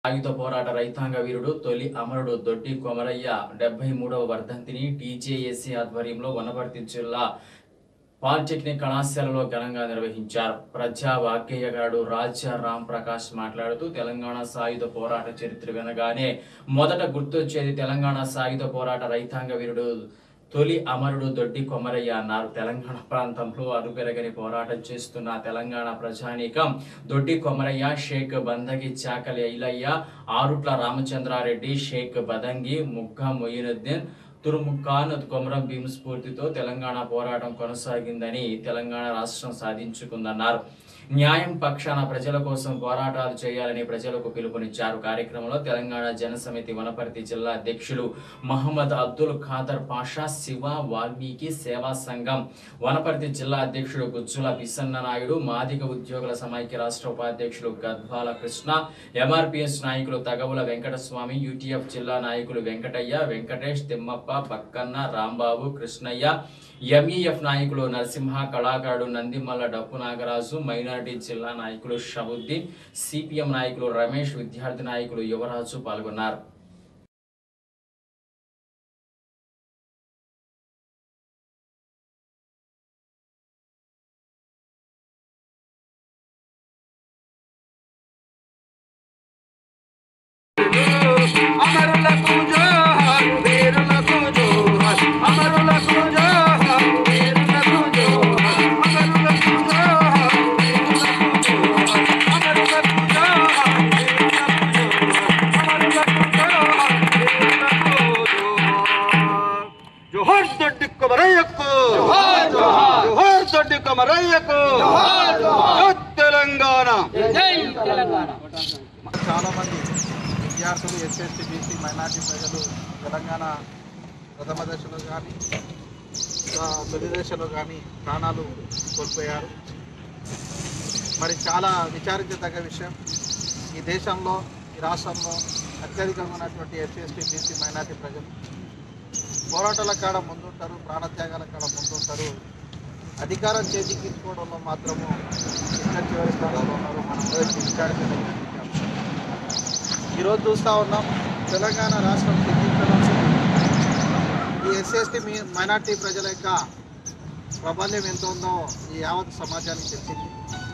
ఆయుధ పోరాట రైతాంగ వీరుడు తొలి అమరుడు దొడ్డి కొమరయ్య డెబ్బై మూడవ వర్ధంతిని టీజేఏసీ ఆధ్వర్యంలో వనపర్తి జిల్లా పాలిటెక్నిక్ కళాశాలలో ఘనంగా నిర్వహించారు ప్రజా వాగ్గేయగాడు రాజా రామ్ ప్రకాష్ మాట్లాడుతూ తెలంగాణ సాయుధ పోరాట చరిత్ర వినగానే మొదట గుర్తొచ్చేది తెలంగాణ సాయుధ పోరాట రైతాంగ వీరుడు తొలి అమరుడు దొడ్డి కొమరయ్య అన్నారు తెలంగాణ ప్రాంతంలో అరుపెరగని పోరాటం చేస్తున్న తెలంగాణ ప్రజానీకం దొడ్డి కొమరయ్య షేక్ బందగి చాకలి ఐలయ్య ఆరుట్ల రామచంద్రారెడ్డి షేక్ బదంగి ముగ్గా మొయినుద్దీన్ తురుముఖాన్ కొమరం భీమ్ స్ఫూర్తితో తెలంగాణ పోరాటం కొనసాగిందని తెలంగాణ రాష్ట్రం సాధించుకుందన్నారు న్యాయం పక్షాన ప్రజల కోసం పోరాటాలు చేయాలని ప్రజలకు పిలుపునిచ్చారు కార్యక్రమంలో తెలంగాణ జనసమితి వనపర్తి జిల్లా అధ్యక్షులు మహమ్మద్ అబ్దుల్ ఖాదర్ పాషా శివ వాల్మీకి సేవా సంఘం వనపర్తి జిల్లా అధ్యక్షుడు గుజ్జుల పిసన్న నాయుడు మాదిగ ఉద్యోగుల సమైక్య రాష్ట్ర ఉపాధ్యక్షులు గద్వాల కృష్ణ ఎంఆర్పిఎస్ నాయకులు తగవుల వెంకటస్వామి యూటీఎఫ్ జిల్లా నాయకులు వెంకటయ్య వెంకటేష్ తిమ్మప్ప బక్కన్న రాంబాబు కృష్ణయ్య ఎంఈఎఫ్ నాయకులు నరసింహ కళాకారుడు నందిమల్ల డప్పు నాగరాజు మైనారిటీ జిల్లా నాయకులు షబుద్దీన్ సిపిఎం నాయకులు రమేష్ విద్యార్థి నాయకులు యువరాజు పాల్గొన్నారు అమరులకు జోహార్ వీరులకు జోహార్ అమరులకు జోహార్ వీరులకు జోహార్ అమరులకు జోహార్ వీరులకు జోహార్ అమరులకు జోహార్ వీరులకు జోహార్ అమరులకు జోహార్ జోహార్ దొడ్డి కొమరయ్యకు జోహార్ జోహార్ జోహార్ దొడ్డి కొమరయ్యకు జోహార్ జోహార్ తెలంగాణ చాలా మంది విద్యార్థులు ఎస్ఎస్టీ బీసీ మైనార్టీ ప్రజలు తెలంగాణ ప్రథమ దశలో కానీ తొలి దశలో కానీ ప్రాణాలు కోల్పోయారు మరి చాలా విచారించదగ్గ విషయం ఈ దేశంలో ఈ రాష్ట్రంలో అత్యధికంగా ఉన్నటువంటి ఎస్సీ బీసీ మైనార్టీ ప్రజలు పోరాటాల కాడ ముందుంటారు ప్రాణత్యాగాల కాడ ముందుంటారు అధికారం చేజిక్కించుకోవడంలో మాత్రము చిన్న చివరి స్థానంలో ఉన్నారు మనం విచారించదగినటువంటి అంశం ఈరోజు చూస్తూ ఉన్నాం తెలంగాణ రాష్ట్రం సిద్ధించడంలో ఈ ఎస్సీ మైనార్టీ ప్రజల యొక్క ప్రాబల్యం ఎంత ఉందో ఈ యావత్ సమాజానికి తెలిసింది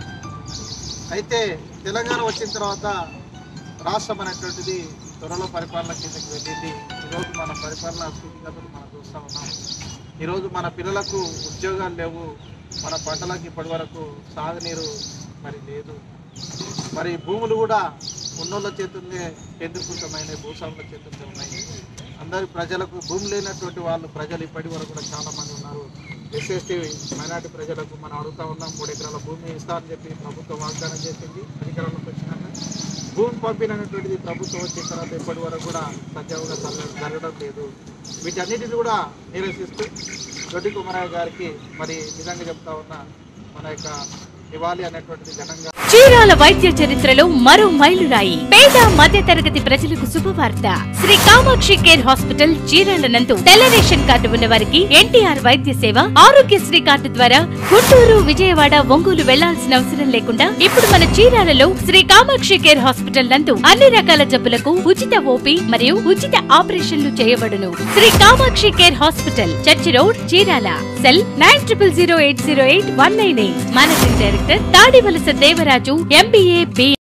అయితే తెలంగాణ వచ్చిన తర్వాత రాష్ట్రం అనేటువంటిది త్వరలో పరిపాలన కిందకి వెళ్ళింది ఈరోజు మన పరిపాలన స్థితిగతులు మనం చూస్తూ ఉన్నాం ఈరోజు మన పిల్లలకు ఉద్యోగాలు లేవు మన పంటలకు ఇప్పటి వరకు సాగునీరు మరి లేదు మరి భూములు కూడా ఉన్నోళ్ళ చేతుల్నే కేంద్రీకృతమైన భూస్వాముల చేతుల్లో ఉన్నాయి అందరి ప్రజలకు భూమి లేనటువంటి వాళ్ళు ప్రజలు ఇప్పటి వరకు కూడా చాలా మంది ఉన్నారు ఎస్ఎస్టీ మైనార్టీ ప్రజలకు మనం అడుగుతా ఉన్నాం మూడు ఎకరాల భూమి ఇస్తామని చెప్పి ప్రభుత్వం వాగ్దానం చేసింది అధికారంలోకి వచ్చినాక భూమి పంపినటువంటిది ప్రభుత్వం వచ్చిన తర్వాత ఇప్పటి వరకు కూడా సజావుగా జరగ- జరగడం లేదు వీటన్నిటిని కూడా నిరసిస్తూ దొడ్డి కుమారయ్య గారికి మరి నిజంగా చెప్తా ఉన్నా మన యొక్క ఇవ్వాలి అనేటువంటిది ఘనంగా చీరాల వైద్య చరిత్రలో మరో మైలురాయి పేద మధ్య తరగతి ప్రజలకు శుభవార్త శ్రీ కామాక్షి కేర్ హాస్పిటల్ చీరాల నందు తెల్ల రేషన్ కార్డు ఉన్న వారికి ఎన్టీఆర్ వైద్య సేవ ఆరోగ్యశ్రీ కార్డు ద్వారా గుంటూరు విజయవాడ ఒంగోలు వెళ్లాల్సిన అవసరం లేకుండా ఇప్పుడు మన చీరాలలో శ్రీ కామాక్షి కేర్ హాస్పిటల్ నందు అన్ని రకాల జబ్బులకు ఉచిత ఓపీ మరియు ఉచిత ఆపరేషన్లు చేయబడును Shri Kamakshi care hospital church road Chirala cell nine triple zero eight zero eight one nine eight managing director Tadivalasa Devaraju MBA B